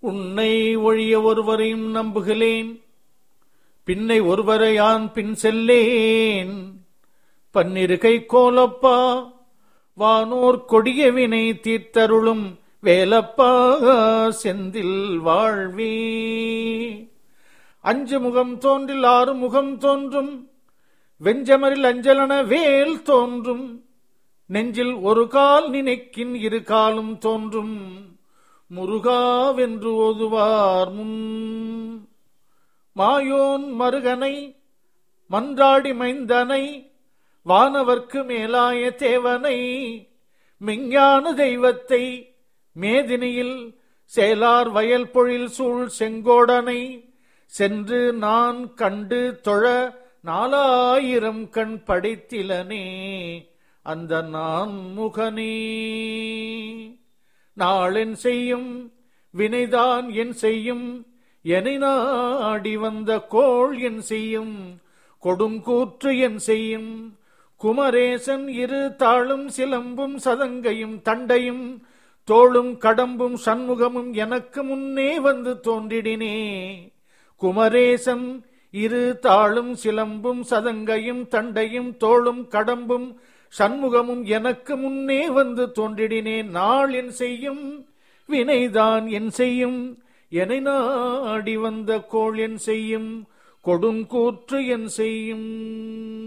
உன்னை ஒழிய ஒருவரையும் நம்புகிறேன் பின்னை ஒருவரை யான் பின் செல்லேன் பன்னிருகை கோலப்பா வானோர் கொடிய வினை தீர்த்தருளும் வேலப்பா செந்தில் வாழ்வே அஞ்சு முகம் தோன்றில் ஆறு முகம் தோன்றும் வெஞ்சமரில் அஞ்சலன வேல் தோன்றும் நெஞ்சில் ஒரு கால் நினைக்கின் இரு காலும் தோன்றும் முருகாவென்று ஓதுவார் முன் மாயோன் மருகனை மன்றாடி மைந்தனை வானவர்க்கு மேலாய தேவனை மெஞ்ஞான தெய்வத்தை மேதினியில் சேலார் வயல் பொழில் சூழ் செங்கோடனை சென்று நான் கண்டு தொழ நாலாயிரம் கண் படைத்திலனே அந்த நான் முகனே நாளென் செய்யும் வினைதான் என் செய்யும் எனை நாடி வந்த கோள் என் செய்யும் கொடுங்கூற்று என் செய்யும் குமரேசன் இரு தாளும் சிலம்பும் சதங்கையும் தண்டையும் தோளும் கடம்பும் சண்முகமும் எனக்கு முன்னே வந்து தோன்றிடினே குமரேசன் இரு தாளும் சிலம்பும் சதங்கையும் தண்டையும் தோளும் கடம்பும் சண்முகமும் எனக்கு முன்னே வந்து தோன்றிடினே நாள் என் செய்யும் வினைதான் என் செய்யும் எனை நாடி வந்த கோள் என் செய்யும் கொடுங்கூற்று என் செய்யும்